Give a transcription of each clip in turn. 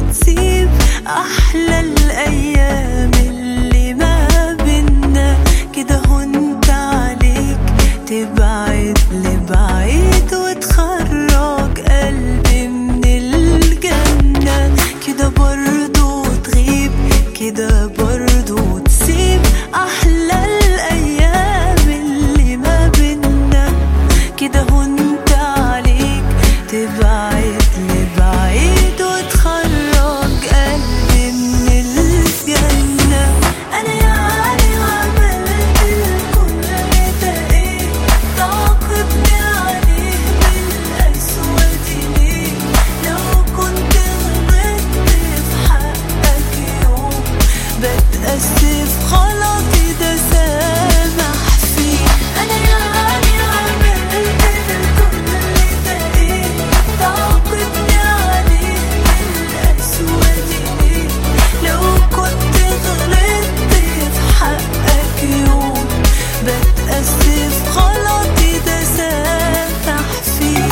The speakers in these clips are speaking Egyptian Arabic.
وتسيب أحلى الأيام اللي ما بينا كده هنت عليك تبعد لبعيد وتخرج قلبي من الجنة كده برضو تغيب كده برضو تسيب أحلى الأيام اللي ما بينا كده هنت عليك تبعد لبعيد وتخرج قلبي من الجنة أنا يعني عملت الكل ده إيه تعاقبني عليه بالأسود ليه لو كنت غلطت في حقك يوم بتأسف غلطي ده سامح فيه أنا يعني عملت الكل ده إيه تعاقبني عليه بالأسود ليه لو كنت غلطت في حقك يوم بتأسف غلطي ده سامح فيه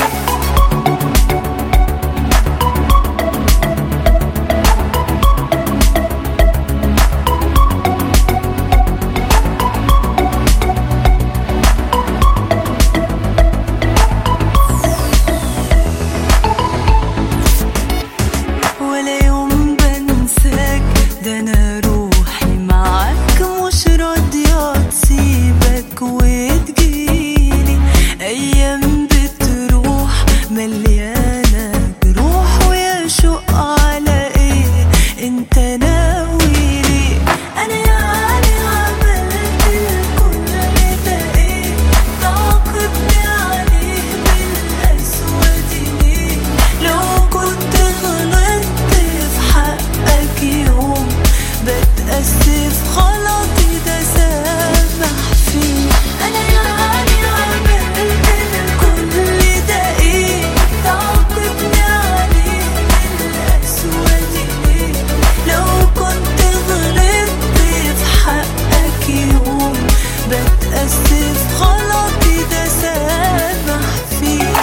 ولا يوم بنساك ده انا روحي معاك مش راضية تسيبك وتجيلي ايام بتروح مليانة جروح ويا شوق على ايه انت ناويلي انا يعني عملت الكل ده ايه تعاقبني عليه بالاسود ليه لو كنت غلطت في حقك يوم بتأسف غلطي ده سامح فيه أنا يعني عملت الكل ده إيه تعاقبني عليه بالأسود ليه لو كنت غلطت في حقك يوم بتأسف غلطي ده سامح فيه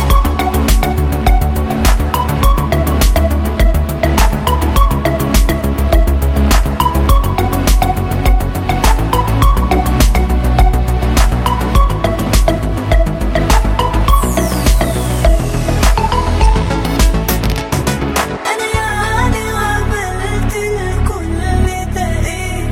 أنا يعني عملت الكل ده إيه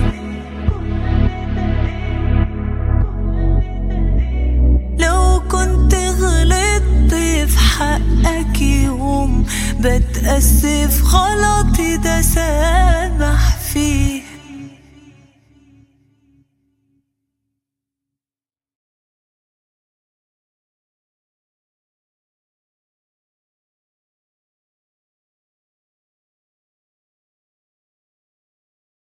لو كنت غلطت في حقك يوم بتأسف غلطي ده